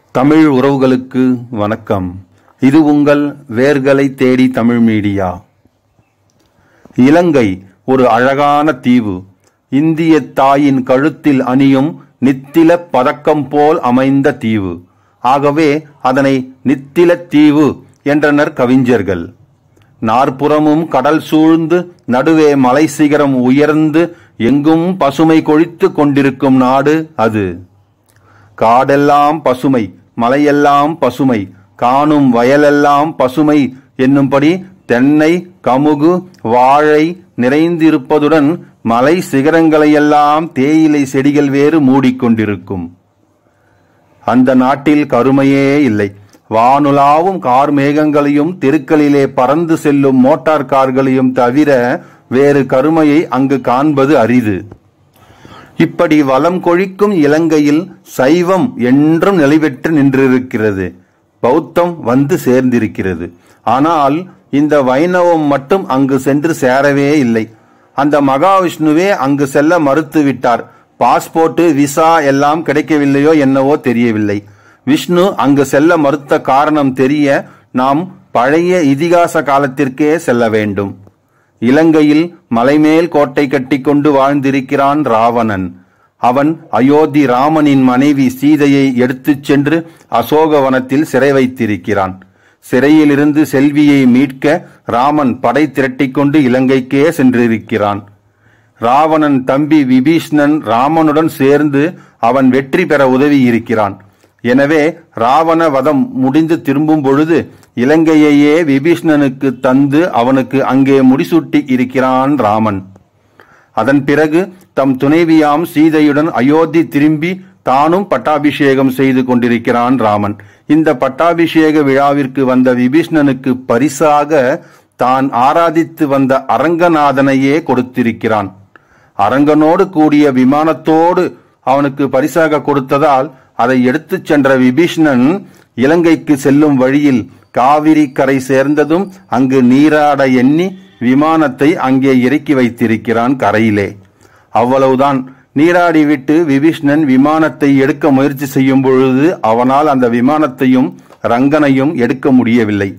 தமிழ் உறவுகளுக்கு வணக்கம் இது உங்கள் வேர்களை தேடி தமிழ் மீடியா இலங்கை ஒரு அழகான தீவு இந்திய தாயின் கழுத்தில் அணியும் நித்தில பதக்கம் போல் அமைந்த தீவு ஆகவே அதனை நித்தில தீவு என்றனர் கவிஞர்கள் நாற்புறமும் கடல் சூழ்ந்து நடுவே மலை சிகரம் உயர்ந்து எங்கும் பசுமை கொழித்து கொண்டிருக்கும் நாடு அது காடெல்லாம் பசுமை மலையெல்லாம் பசுமை காணும் வயலெல்லாம் பசுமை என்னும்படி தென்னை கமுகு வாழை நிறைந்திருப்பதுடன் மலை சிகரங்களையெல்லாம் தேயிலை செடிகள் வேறு மூடிக்கொண்டிருக்கும் அந்த நாட்டில் கருமையே இல்லை வானுலாவும் கார் மேகங்களையும் தெருக்களிலே பறந்து செல்லும் மோட்டார் கார்களையும் தவிர வேறு கருமையை அங்கு காண்பது அரிது இப்படி வளம் கொழிக்கும் இலங்கையில் சைவம் என்றும் நிலைபெற்று நின்றிருக்கிறது பௌத்தம் வந்து சேர்ந்திருக்கிறது ஆனால் இந்த வைணவம் மட்டும் அங்கு சென்று சேரவே இல்லை அந்த மகாவிஷ்ணுவே அங்கு செல்ல மறுத்து விட்டார் பாஸ்போர்ட் விசா எல்லாம் கிடைக்கவில்லையோ என்னவோ தெரியவில்லை விஷ்ணு அங்கு செல்ல மறுத்த காரணம் தெரிய நாம் பழைய இதிகாச காலத்திற்கே செல்ல வேண்டும் இலங்கையில் மலைமேல் கோட்டை கட்டிக்கொண்டு வாழ்ந்திருக்கிறான் ராவணன் அவன் அயோத்தி ராமனின் மனைவி சீதையை எடுத்துச் சென்று அசோகவனத்தில் சிறை வைத்திருக்கிறான் சிறையிலிருந்து செல்வியை மீட்க ராமன் படை திரட்டிக்கொண்டு இலங்கைக்கே சென்றிருக்கிறான் ராவணன் தம்பி விபீஷ்ணன் ராமனுடன் சேர்ந்து அவன் வெற்றி பெற உதவி இருக்கிறான் எனவே ராவண வதம் முடிந்து திரும்பும் பொழுது இலங்கையையே விபீஷ்ணனுக்கு தந்து அவனுக்கு அங்கே முடிசூட்டி இருக்கிறான் ராமன் அதன் பிறகு தம் துணைவியாம் சீதையுடன் அயோத்தி திரும்பி தானும் பட்டாபிஷேகம் செய்து கொண்டிருக்கிறான் ராமன் இந்த பட்டாபிஷேக விழாவிற்கு வந்த விபீஷ்ணனுக்கு பரிசாக தான் ஆராதித்து வந்த அரங்கநாதனையே கொடுத்திருக்கிறான் அரங்கனோடு கூடிய விமானத்தோடு அவனுக்கு பரிசாக கொடுத்ததால் அதை எடுத்துச் சென்ற விபீஷ்ணன் இலங்கைக்கு செல்லும் வழியில் காவிரி கரை சேர்ந்ததும் அங்கு நீராட எண்ணி விமானத்தை அங்கே இறக்கி வைத்திருக்கிறான் கரையிலே அவ்வளவுதான் நீராடிவிட்டு விபீஷ்ணன் விமானத்தை எடுக்க முயற்சி செய்யும் பொழுது அவனால் அந்த விமானத்தையும் ரங்கனையும் எடுக்க முடியவில்லை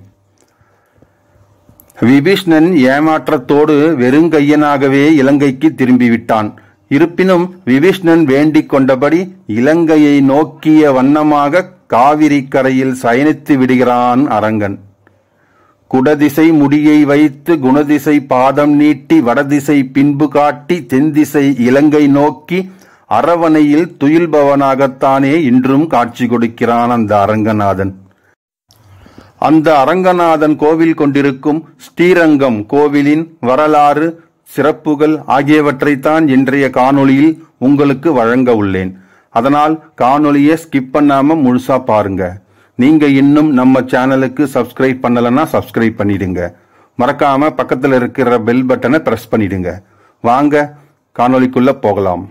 விபீஷ்ணன் ஏமாற்றத்தோடு வெறுங்கையனாகவே இலங்கைக்கு திரும்பிவிட்டான் இருப்பினும் விபீஷ்ணன் வேண்டிக் கொண்டபடி இலங்கையை நோக்கிய வண்ணமாக காவிரி கரையில் சயனித்து விடுகிறான் அரங்கன் குடதிசை முடியை வைத்து குணதிசை பாதம் நீட்டி வடதிசை பின்பு காட்டி தென்திசை இலங்கை நோக்கி அரவணையில் துயில்பவனாகத்தானே இன்றும் காட்சி கொடுக்கிறான் அந்த அரங்கநாதன் அந்த அரங்கநாதன் கோவில் கொண்டிருக்கும் ஸ்ரீரங்கம் கோவிலின் வரலாறு சிறப்புகள் ஆகியவற்றைத்தான் இன்றைய காணொளியில் உங்களுக்கு வழங்க உள்ளேன் அதனால் காணொளியை ஸ்கிப் பண்ணாம முழுசா பாருங்க நீங்க இன்னும் நம்ம சேனலுக்கு சப்ஸ்கிரைப் பண்ணலன்னா சப்ஸ்கிரைப் பண்ணிடுங்க மறக்காம பக்கத்துல இருக்கிற பெல் பட்டனை பிரஸ் பண்ணிடுங்க வாங்க காணொளிக்குள்ள போகலாம்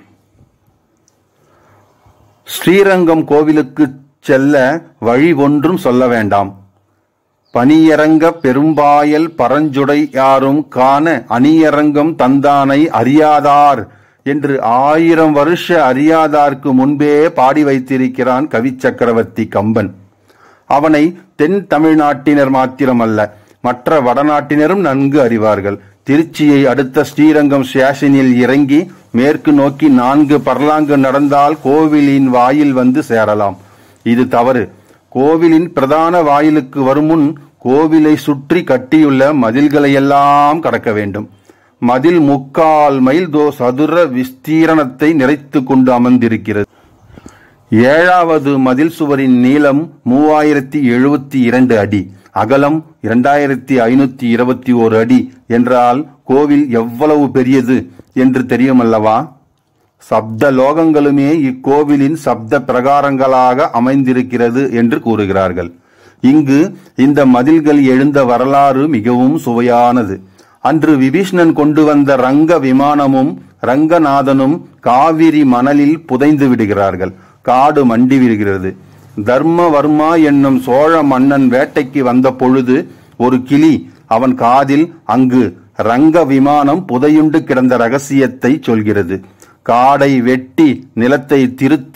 ஸ்ரீரங்கம் கோவிலுக்கு செல்ல வழி ஒன்றும் சொல்ல வேண்டாம் பனியரங்க பெரும்பாயல் பரஞ்சுடை யாரும் காண அணியரங்கம் தந்தானை அறியாதார் என்று ஆயிரம் வருஷ அறியாதார்க்கு முன்பே பாடி வைத்திருக்கிறான் கவி சக்கரவர்த்தி கம்பன் அவனை தென் தமிழ்நாட்டினர் மாத்திரமல்ல மற்ற வடநாட்டினரும் நன்கு அறிவார்கள் திருச்சியை அடுத்த ஸ்ரீரங்கம் ஸ்டேஷனில் இறங்கி மேற்கு நோக்கி நான்கு பர்லாங்கு நடந்தால் கோவிலின் வாயில் வந்து சேரலாம் இது தவறு கோவிலின் பிரதான வாயிலுக்கு வரும் முன் கோவிலை சுற்றி கட்டியுள்ள மதில்களையெல்லாம் கடக்க வேண்டும் மதில் முக்கால் மைல் தோ சதுர விஸ்தீரணத்தை நிறைத்து கொண்டு அமர்ந்திருக்கிறது ஏழாவது மதில் சுவரின் நீளம் மூவாயிரத்தி எழுபத்தி இரண்டு அடி அகலம் இரண்டாயிரத்தி ஐநூத்தி இருபத்தி ஓரு அடி என்றால் கோவில் எவ்வளவு பெரியது என்று தெரியுமல்லவா சப்த லோகங்களுமே இக்கோவிலின் சப்த பிரகாரங்களாக அமைந்திருக்கிறது என்று கூறுகிறார்கள் இங்கு இந்த மதில்கள் எழுந்த வரலாறு மிகவும் சுவையானது அன்று விபீஷ்ணன் கொண்டு வந்த ரங்க விமானமும் ரங்கநாதனும் காவிரி மணலில் புதைந்து விடுகிறார்கள் காடு மண்டி விடுகிறது தர்மவர்மா என்னும் சோழ மன்னன் வேட்டைக்கு வந்த பொழுது ஒரு கிளி அவன் காதில் அங்கு ரங்க விமானம் புதையுண்டு கிடந்த ரகசியத்தை சொல்கிறது காடை வெட்டி நிலத்தை திருத்தி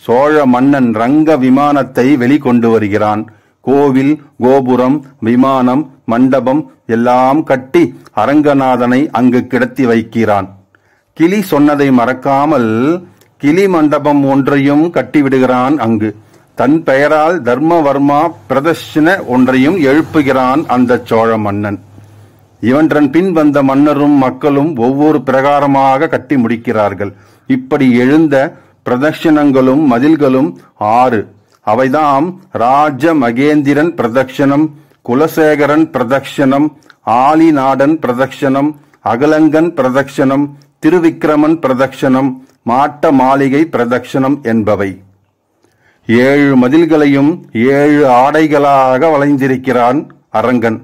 சோழ மன்னன் ரங்க விமானத்தை வெளிக்கொண்டு வருகிறான் கோவில் கோபுரம் விமானம் மண்டபம் எல்லாம் கட்டி அரங்கநாதனை அங்கு கிடத்தி வைக்கிறான் கிளி சொன்னதை மறக்காமல் கிளி மண்டபம் ஒன்றையும் கட்டிவிடுகிறான் அங்கு தன் பெயரால் தர்மவர்மா பிரதர்ஷன ஒன்றையும் எழுப்புகிறான் அந்த சோழ மன்னன் இவன்றன் பின் வந்த மன்னரும் மக்களும் ஒவ்வொரு பிரகாரமாக கட்டி முடிக்கிறார்கள் இப்படி எழுந்த பிரதட்சணங்களும் மதில்களும் ஆறு அவைதாம் ராஜ மகேந்திரன் பிரதட்சணம் குலசேகரன் பிரதட்சணம் ஆலிநாடன் பிரதட்சணம் அகலங்கன் பிரதட்சணம் திருவிக்கிரமன் பிரதட்சணம் மாட்ட மாளிகை பிரதட்சணம் என்பவை ஏழு மதில்களையும் ஏழு ஆடைகளாக வளைந்திருக்கிறான் அரங்கன்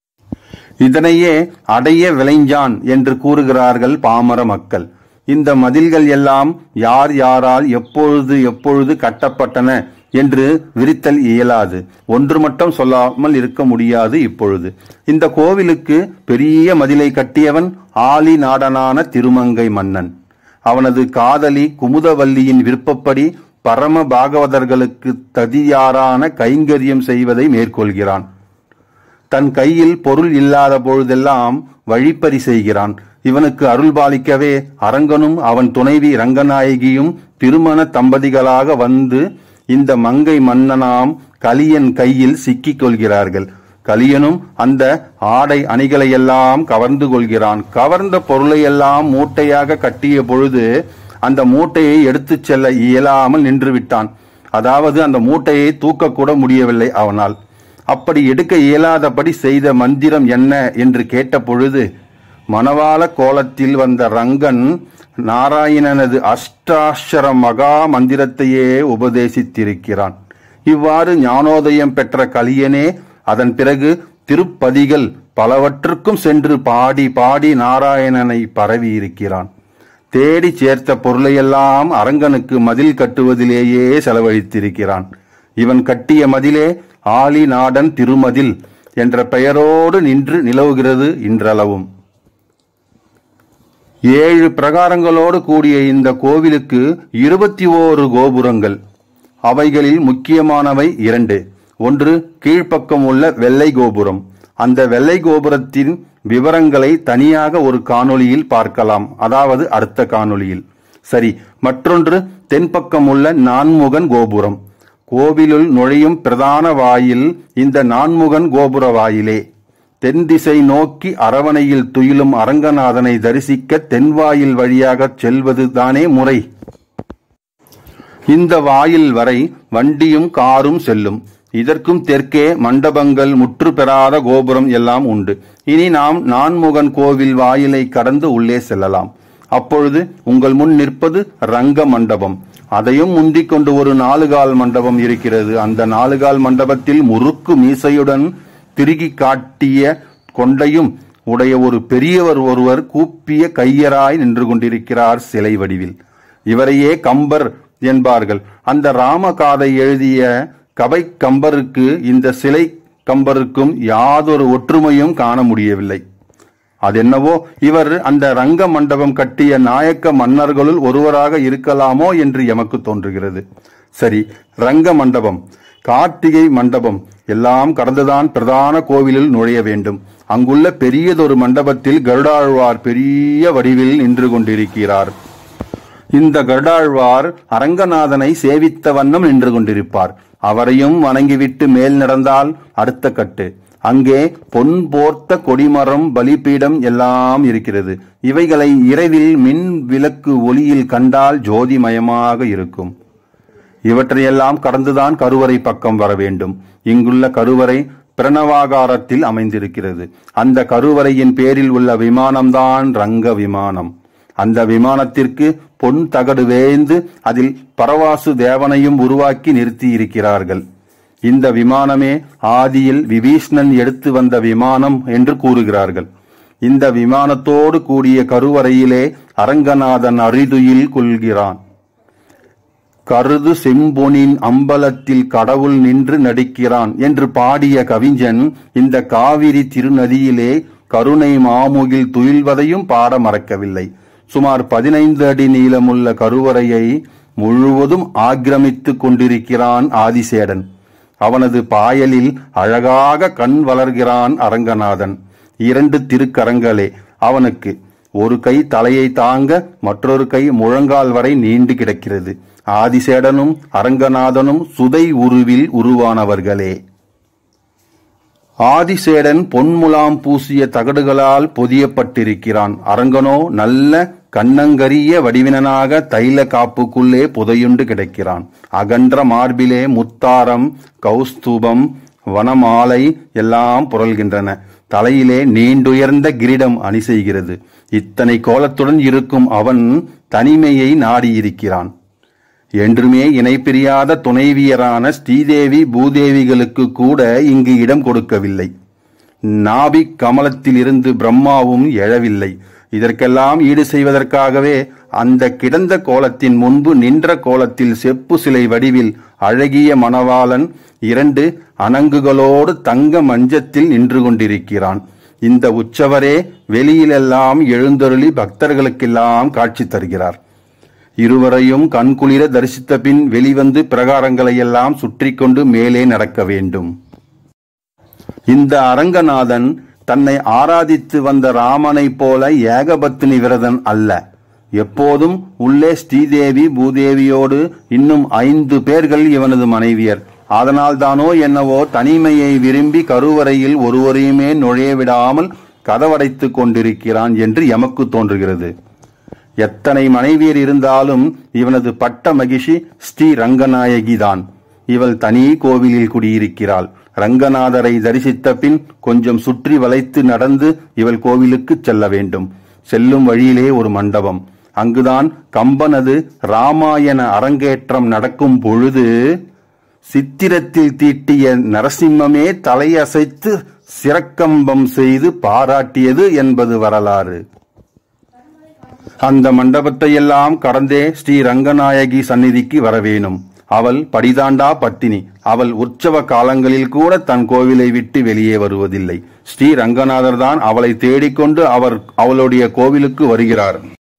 இதனையே அடைய விளைஞ்சான் என்று கூறுகிறார்கள் பாமர மக்கள் இந்த மதில்கள் எல்லாம் யார் யாரால் எப்பொழுது எப்பொழுது கட்டப்பட்டன என்று விரித்தல் இயலாது ஒன்று மட்டும் சொல்லாமல் இருக்க முடியாது இப்பொழுது இந்த கோவிலுக்கு பெரிய மதிலை கட்டியவன் ஆலி நாடனான திருமங்கை மன்னன் அவனது காதலி குமுதவல்லியின் விருப்பப்படி பரம பாகவதர்களுக்கு ததியாரான கைங்கரியம் செய்வதை மேற்கொள்கிறான் தன் கையில் பொருள் இல்லாத பொழுதெல்லாம் வழிப்பறி செய்கிறான் இவனுக்கு அருள்பாலிக்கவே அரங்கனும் அவன் துணைவி ரங்கநாயகியும் திருமண தம்பதிகளாக வந்து இந்த மங்கை மன்னனாம் கலியன் கையில் சிக்கிக் கொள்கிறார்கள் கலியனும் அந்த ஆடை அணிகளையெல்லாம் கவர்ந்து கொள்கிறான் கவர்ந்த பொருளையெல்லாம் மூட்டையாக கட்டிய பொழுது அந்த மூட்டையை எடுத்துச் செல்ல இயலாமல் நின்று விட்டான் அதாவது அந்த மூட்டையை தூக்கக்கூட முடியவில்லை அவனால் அப்படி எடுக்க இயலாதபடி செய்த மந்திரம் என்ன என்று கேட்ட பொழுது மணவாள கோலத்தில் வந்த ரங்கன் நாராயணனது அஷ்டாட்சர மகா மந்திரத்தையே உபதேசித்திருக்கிறான் இவ்வாறு ஞானோதயம் பெற்ற கலியனே அதன் பிறகு திருப்பதிகள் பலவற்றுக்கும் சென்று பாடி பாடி நாராயணனை பரவி இருக்கிறான் தேடி சேர்த்த பொருளையெல்லாம் அரங்கனுக்கு மதில் கட்டுவதிலேயே செலவழித்திருக்கிறான் இவன் கட்டிய மதிலே ஆலி நாடன் திருமதில் என்ற பெயரோடு நின்று நிலவுகிறது இன்றளவும் ஏழு பிரகாரங்களோடு கூடிய இந்த கோவிலுக்கு இருபத்தி ஓரு கோபுரங்கள் அவைகளில் முக்கியமானவை இரண்டு ஒன்று கீழ்ப்பக்கம் உள்ள வெள்ளை கோபுரம் அந்த வெள்ளை கோபுரத்தின் விவரங்களை தனியாக ஒரு காணொளியில் பார்க்கலாம் அதாவது அடுத்த காணொளியில் சரி மற்றொன்று தென்பக்கம் உள்ள நான்முகன் கோபுரம் கோவிலுள் நுழையும் பிரதான வாயில் இந்த நான்முகன் கோபுர வாயிலே தென் திசை நோக்கி அரவணையில் துயிலும் அரங்கநாதனை தரிசிக்க தென்வாயில் வழியாகச் செல்வது தானே முறை இந்த வாயில் வரை வண்டியும் காரும் செல்லும் இதற்கும் தெற்கே மண்டபங்கள் முற்று பெறாத கோபுரம் எல்லாம் உண்டு இனி நாம் நான்முகன் கோவில் வாயிலை கடந்து உள்ளே செல்லலாம் அப்பொழுது உங்கள் முன் நிற்பது ரங்க மண்டபம் அதையும் முந்திக் கொண்டு ஒரு நாலுகால் மண்டபம் இருக்கிறது அந்த நாலுகால் மண்டபத்தில் முறுக்கு மீசையுடன் திருகி காட்டிய கொண்டையும் உடைய ஒரு பெரியவர் ஒருவர் கூப்பிய கையராய் நின்று கொண்டிருக்கிறார் சிலை வடிவில் இவரையே கம்பர் என்பார்கள் அந்த ராமகாதை எழுதிய கவை கம்பருக்கு இந்த சிலை கம்பருக்கும் யாதொரு ஒற்றுமையும் காண முடியவில்லை அதென்னவோ இவர் அந்த ரங்க மண்டபம் கட்டிய நாயக்க மன்னர்களுள் ஒருவராக இருக்கலாமோ என்று எமக்கு தோன்றுகிறது சரி ரங்க மண்டபம் கார்த்திகை மண்டபம் எல்லாம் கடந்துதான் பிரதான கோவிலில் நுழைய வேண்டும் அங்குள்ள பெரியதொரு மண்டபத்தில் கருடாழ்வார் பெரிய வடிவில் நின்று கொண்டிருக்கிறார் இந்த கருடாழ்வார் அரங்கநாதனை சேவித்த வண்ணம் நின்று கொண்டிருப்பார் அவரையும் வணங்கிவிட்டு மேல் நடந்தால் அடுத்த கட்டு அங்கே பொன் போர்த்த கொடிமரம் பலிபீடம் எல்லாம் இருக்கிறது இவைகளை இரவில் மின் விளக்கு ஒளியில் கண்டால் ஜோதிமயமாக இருக்கும் இவற்றையெல்லாம் கடந்துதான் கருவறை பக்கம் வர வேண்டும் இங்குள்ள கருவறை பிரணவாகாரத்தில் அமைந்திருக்கிறது அந்த கருவறையின் பேரில் உள்ள விமானம்தான் ரங்க விமானம் அந்த விமானத்திற்கு பொன் தகடு வேய்ந்து அதில் பரவாசு தேவனையும் உருவாக்கி நிறுத்தி இருக்கிறார்கள் இந்த விமானமே ஆதியில் விபீஷ்ணன் எடுத்து வந்த விமானம் என்று கூறுகிறார்கள் இந்த விமானத்தோடு கூடிய கருவறையிலே அரங்கநாதன் அரிதுயில் கொள்கிறான் கருது செம்பொனின் அம்பலத்தில் கடவுள் நின்று நடிக்கிறான் என்று பாடிய கவிஞன் இந்த காவிரி திருநதியிலே கருணை மாமுகில் துயில்வதையும் பாட மறக்கவில்லை சுமார் பதினைந்து அடி நீளமுள்ள கருவறையை முழுவதும் ஆக்கிரமித்துக் கொண்டிருக்கிறான் ஆதிசேடன் அவனது பாயலில் அழகாக கண் வளர்கிறான் அரங்கநாதன் இரண்டு திருக்கரங்களே அவனுக்கு ஒரு கை தலையை தாங்க மற்றொரு கை முழங்கால் வரை நீண்டு கிடக்கிறது ஆதிசேடனும் அரங்கநாதனும் சுதை உருவில் உருவானவர்களே ஆதிசேடன் பொன்முலாம் பூசிய தகடுகளால் பொதியப்பட்டிருக்கிறான் அரங்கனோ நல்ல கண்ணங்கரிய வடிவினனாக தைல காப்புக்குள்ளே புதையுண்டு கிடக்கிறான் அகன்ற மார்பிலே முத்தாரம் கௌஸ்தூபம் வனமாலை எல்லாம் புரள்கின்றன தலையிலே நீண்டுயர்ந்த கிரீடம் அணி செய்கிறது இத்தனை கோலத்துடன் இருக்கும் அவன் தனிமையை நாடியிருக்கிறான் என்றுமே இணைப்பிரியாத துணைவியரான ஸ்ரீதேவி பூதேவிகளுக்கு கூட இங்கு இடம் கொடுக்கவில்லை நாபிக் கமலத்திலிருந்து பிரம்மாவும் எழவில்லை இதற்கெல்லாம் ஈடு செய்வதற்காகவே அந்த கிடந்த கோலத்தின் முன்பு நின்ற கோலத்தில் செப்பு சிலை வடிவில் அழகிய மணவாளன் இரண்டு அணங்குகளோடு தங்க மஞ்சத்தில் நின்று கொண்டிருக்கிறான் இந்த உற்சவரே வெளியிலெல்லாம் எழுந்தருளி பக்தர்களுக்கெல்லாம் காட்சி தருகிறார் இருவரையும் கண்குளிர தரிசித்த பின் வெளிவந்து பிரகாரங்களையெல்லாம் சுற்றி கொண்டு மேலே நடக்க வேண்டும் இந்த அரங்கநாதன் தன்னை ஆராதித்து வந்த ராமனைப் போல ஏகபத்தினி விரதன் அல்ல எப்போதும் உள்ளே ஸ்ரீதேவி பூதேவியோடு இன்னும் ஐந்து பேர்கள் இவனது மனைவியர் அதனால் தானோ என்னவோ தனிமையை விரும்பி கருவறையில் ஒருவரையுமே நுழைய விடாமல் கதவடைத்துக் கொண்டிருக்கிறான் என்று எமக்கு தோன்றுகிறது எத்தனை மனைவியர் இருந்தாலும் இவனது பட்ட மகிஷி ஸ்ரீ ரங்கநாயகி தான் இவள் தனி கோவிலில் குடியிருக்கிறாள் ரங்கநாதரை தரிசித்த பின் கொஞ்சம் சுற்றி வளைத்து நடந்து இவள் கோவிலுக்கு செல்ல வேண்டும் செல்லும் வழியிலே ஒரு மண்டபம் அங்குதான் கம்பனது ராமாயண அரங்கேற்றம் நடக்கும் பொழுது சித்திரத்தில் தீட்டிய நரசிம்மமே தலையசைத்து சிறக்கம்பம் செய்து பாராட்டியது என்பது வரலாறு அந்த மண்டபத்தை எல்லாம் கடந்தே ஸ்ரீ ரங்கநாயகி சந்நிதிக்கு வரவேணும் அவள் படிதாண்டா பட்டினி அவள் உற்சவ காலங்களில் கூட தன் கோவிலை விட்டு வெளியே வருவதில்லை ஸ்ரீ ரங்கநாதர் தான் அவளை தேடிக்கொண்டு அவர் அவளுடைய கோவிலுக்கு வருகிறார்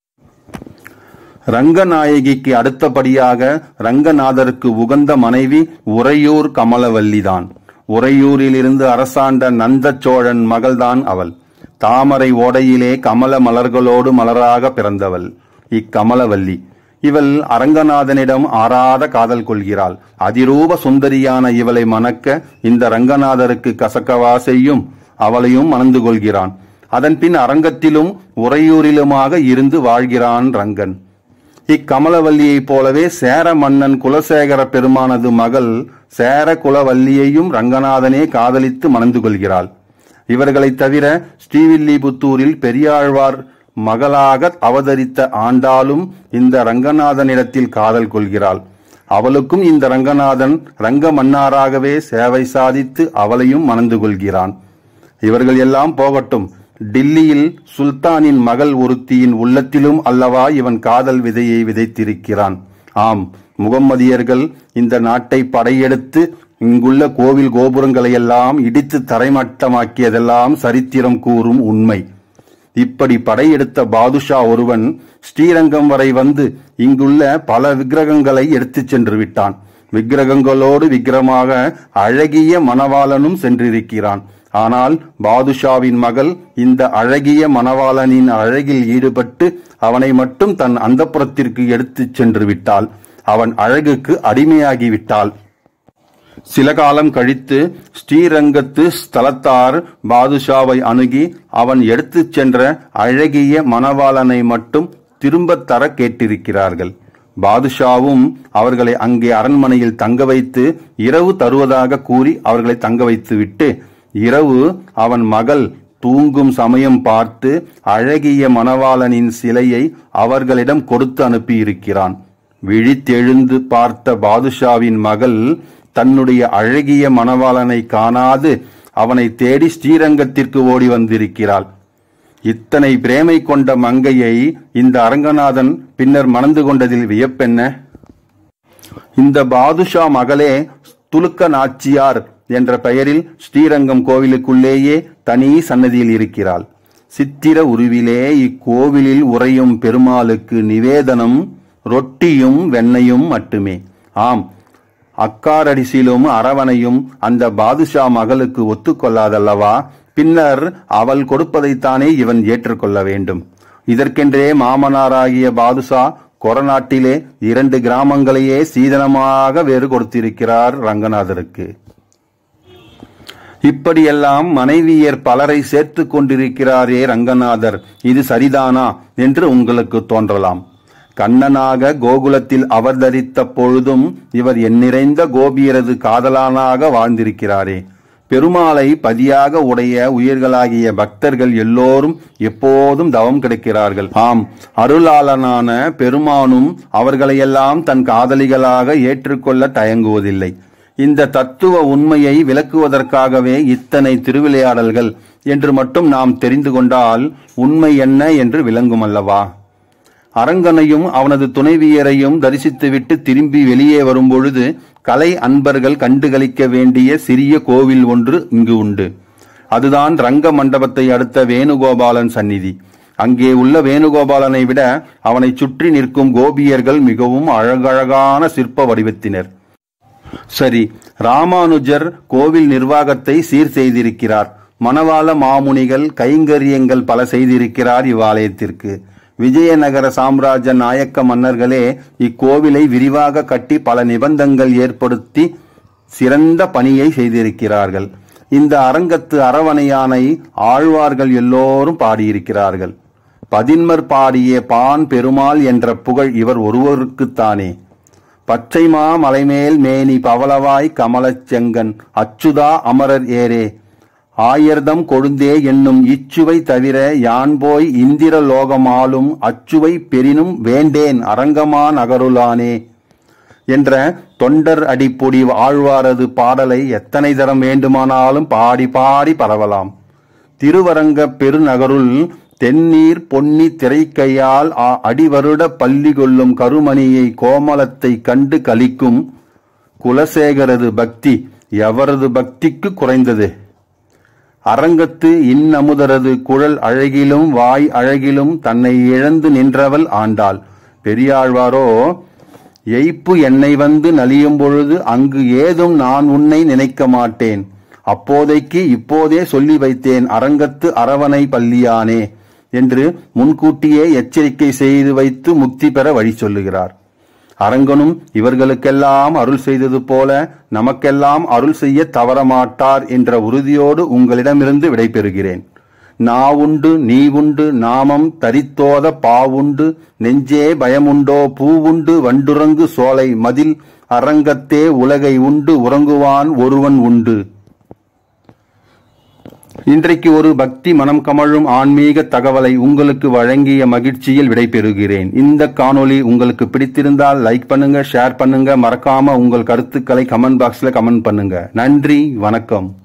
ரங்கநாயகிக்கு அடுத்தபடியாக ரங்கநாதருக்கு உகந்த மனைவி உறையூர் கமலவல்லிதான் உறையூரிலிருந்து அரசாண்ட நந்த சோழன் மகள்தான் அவள் தாமரை ஓடையிலே கமல மலர்களோடு மலராக பிறந்தவள் இக்கமலவல்லி இவள் அரங்கநாதனிடம் ஆறாத காதல் கொள்கிறாள் அதிரூப சுந்தரியான இவளை மணக்க இந்த ரங்கநாதருக்கு கசக்கவா செய்யும் அவளையும் மணந்து கொள்கிறான் அதன்பின் அரங்கத்திலும் உறையூரிலுமாக இருந்து வாழ்கிறான் ரங்கன் இக்கமலவல்லியைப் போலவே சேர மன்னன் குலசேகர பெருமானது மகள் சேர குலவல்லியையும் ரங்கநாதனே காதலித்து மணந்து கொள்கிறாள் இவர்களைத் தவிர ஸ்ரீவில்லிபுத்தூரில் பெரியாழ்வார் மகளாக அவதரித்த ஆண்டாலும் இந்த ரங்கநாதனிடத்தில் காதல் கொள்கிறாள் அவளுக்கும் இந்த ரங்கநாதன் ரங்க மன்னாராகவே சேவை சாதித்து அவளையும் மணந்து கொள்கிறான் இவர்கள் எல்லாம் போகட்டும் டில்லியில் சுல்தானின் மகள் ஒருத்தியின் உள்ளத்திலும் அல்லவா இவன் காதல் விதையை விதைத்திருக்கிறான் ஆம் முகம்மதியர்கள் இந்த நாட்டை படையெடுத்து இங்குள்ள கோவில் கோபுரங்களை எல்லாம் இடித்து தரைமட்டமாக்கியதெல்லாம் சரித்திரம் கூறும் உண்மை இப்படி படையெடுத்த பாதுஷா ஒருவன் ஸ்ரீரங்கம் வரை வந்து இங்குள்ள பல விக்கிரகங்களை எடுத்துச் சென்று விட்டான் விக்கிரகங்களோடு விக்கிரமாக அழகிய மணவாளனும் சென்றிருக்கிறான் ஆனால் பாதுஷாவின் மகள் இந்த அழகிய மணவாளனின் அழகில் ஈடுபட்டு அவனை மட்டும் தன் அந்தப்புறத்திற்கு எடுத்துச் சென்று விட்டாள் அவன் அழகுக்கு அடிமையாகி விட்டாள் சில காலம் கழித்து ஸ்ரீரங்கத்து ஸ்தலத்தார் பாதுஷாவை அணுகி அவன் எடுத்துச் சென்ற அழகிய மணவாளனை மட்டும் திரும்பத் தர கேட்டிருக்கிறார்கள் பாதுஷாவும் அவர்களை அங்கே அரண்மனையில் தங்க வைத்து இரவு தருவதாக கூறி அவர்களை தங்க வைத்து விட்டு இரவு அவன் மகள் தூங்கும் சமயம் பார்த்து அழகிய மணவாளனின் சிலையை அவர்களிடம் கொடுத்து அனுப்பியிருக்கிறான் விழித்தெழுந்து பார்த்த பாதுஷாவின் மகள் தன்னுடைய அழகிய மணவாளனை காணாது அவனை தேடி ஸ்ரீரங்கத்திற்கு ஓடி வந்திருக்கிறாள் இத்தனை பிரேமை கொண்ட மங்கையை இந்த அரங்கநாதன் பின்னர் மணந்து கொண்டதில் வியப்பென்ன இந்த பாதுஷா மகளே துலுக்க நாச்சியார் என்ற பெயரில் ஸ்ரீரங்கம் கோவிலுக்குள்ளேயே தனி சன்னதியில் இருக்கிறாள் சித்திர உருவிலே இக்கோவிலில் உறையும் பெருமாளுக்கு நிவேதனம் ரொட்டியும் வெண்ணையும் மட்டுமே ஆம் அக்காரடிசிலும் அரவணையும் அந்த பாதுஷா மகளுக்கு ஒத்துக்கொள்ளாதல்லவா பின்னர் அவள் கொடுப்பதைத்தானே இவன் ஏற்றுக்கொள்ள வேண்டும் இதற்கென்றே மாமனாராகிய பாதுஷா கொரநாட்டிலே இரண்டு கிராமங்களையே சீதனமாக வேறு கொடுத்திருக்கிறார் ரங்கநாதருக்கு இப்படியெல்லாம் மனைவியர் பலரை சேர்த்து கொண்டிருக்கிறாரே ரங்கநாதர் இது சரிதானா என்று உங்களுக்கு தோன்றலாம் கண்ணனாக கோகுலத்தில் அவதரித்த பொழுதும் இவர் எண்ணிறைந்த கோபியரது காதலானாக வாழ்ந்திருக்கிறாரே பெருமாளை பதியாக உடைய உயிர்களாகிய பக்தர்கள் எல்லோரும் எப்போதும் தவம் கிடைக்கிறார்கள் ஆம் அருளாளனான பெருமானும் அவர்களையெல்லாம் தன் காதலிகளாக ஏற்றுக்கொள்ள தயங்குவதில்லை இந்த தத்துவ உண்மையை விளக்குவதற்காகவே இத்தனை திருவிளையாடல்கள் என்று மட்டும் நாம் தெரிந்து கொண்டால் உண்மை என்ன என்று விளங்கும் அல்லவா அரங்கனையும் அவனது துணைவியரையும் தரிசித்துவிட்டு திரும்பி வெளியே வரும்பொழுது கலை அன்பர்கள் கண்டுகளிக்க வேண்டிய சிறிய கோவில் ஒன்று இங்கு உண்டு அதுதான் ரங்க மண்டபத்தை அடுத்த வேணுகோபாலன் சந்நிதி அங்கே உள்ள வேணுகோபாலனை விட அவனை சுற்றி நிற்கும் கோபியர்கள் மிகவும் அழகழகான சிற்ப வடிவத்தினர் சரி ராமானுஜர் கோவில் நிர்வாகத்தை சீர் செய்திருக்கிறார் மணவாள மாமுனிகள் கைங்கரியங்கள் பல செய்திருக்கிறார் இவ்வாலயத்திற்கு விஜயநகர சாம்ராஜ்ய நாயக்க மன்னர்களே இக்கோவிலை விரிவாக கட்டி பல நிபந்தங்கள் ஏற்படுத்தி சிறந்த பணியை செய்திருக்கிறார்கள் இந்த அரங்கத்து அரவணையானை ஆழ்வார்கள் எல்லோரும் பாடியிருக்கிறார்கள் பதின்மர் பாடிய பான் பெருமாள் என்ற புகழ் இவர் ஒருவருக்குத்தானே பச்சைமா மலைமேல் மேனி பவளவாய் கமலச் செங்கன் அச்சுதா அமரர் ஏரே ஆயர்தம் கொழுந்தே என்னும் இச்சுவை தவிர யான் போய் இந்திர லோகமாலும் அச்சுவை பெரினும் வேண்டேன் அரங்கமா நகருளானே என்ற தொண்டர் அடிப்பொடி ஆழ்வாரது பாடலை எத்தனை தரம் வேண்டுமானாலும் பாடி பாடி பரவலாம் திருவரங்க பெருநகருள் தென்னீர் பொன்னி திரைக்கையால் ஆ- அடிவருட பள்ளி கொள்ளும் கருமணியை கோமலத்தை கண்டு கலிக்கும் குலசேகரது பக்தி எவரது பக்திக்கு குறைந்தது அரங்கத்து இன்னமுதரது குழல் அழகிலும் வாய் அழகிலும் தன்னை இழந்து நின்றவள் ஆண்டாள் பெரியாழ்வாரோ எய்ப்பு என்னை வந்து நலியும் பொழுது அங்கு ஏதும் நான் உன்னை நினைக்க மாட்டேன் அப்போதைக்கு இப்போதே சொல்லி வைத்தேன் அரங்கத்து அரவணை பள்ளியானே என்று முன்கூட்டியே எச்சரிக்கை செய்து வைத்து முக்தி பெற வழி சொல்லுகிறார் அரங்கனும் இவர்களுக்கெல்லாம் அருள் செய்தது போல நமக்கெல்லாம் அருள் செய்ய தவறமாட்டார் என்ற உறுதியோடு உங்களிடமிருந்து விடைபெறுகிறேன் நா உண்டு நீ உண்டு நாமம் தரித்தோத பாவுண்டு நெஞ்சே பயமுண்டோ பூவுண்டு வண்டுறங்கு சோலை மதில் அரங்கத்தே உலகை உண்டு உறங்குவான் ஒருவன் உண்டு இன்றைக்கு ஒரு பக்தி மனம் கமழும் ஆன்மீக தகவலை உங்களுக்கு வழங்கிய மகிழ்ச்சியில் விடைபெறுகிறேன் இந்த காணொளி உங்களுக்கு பிடித்திருந்தால் லைக் பண்ணுங்க ஷேர் பண்ணுங்க மறக்காம உங்கள் கருத்துக்களை கமெண்ட் பாக்ஸ்ல கமெண்ட் பண்ணுங்க நன்றி வணக்கம்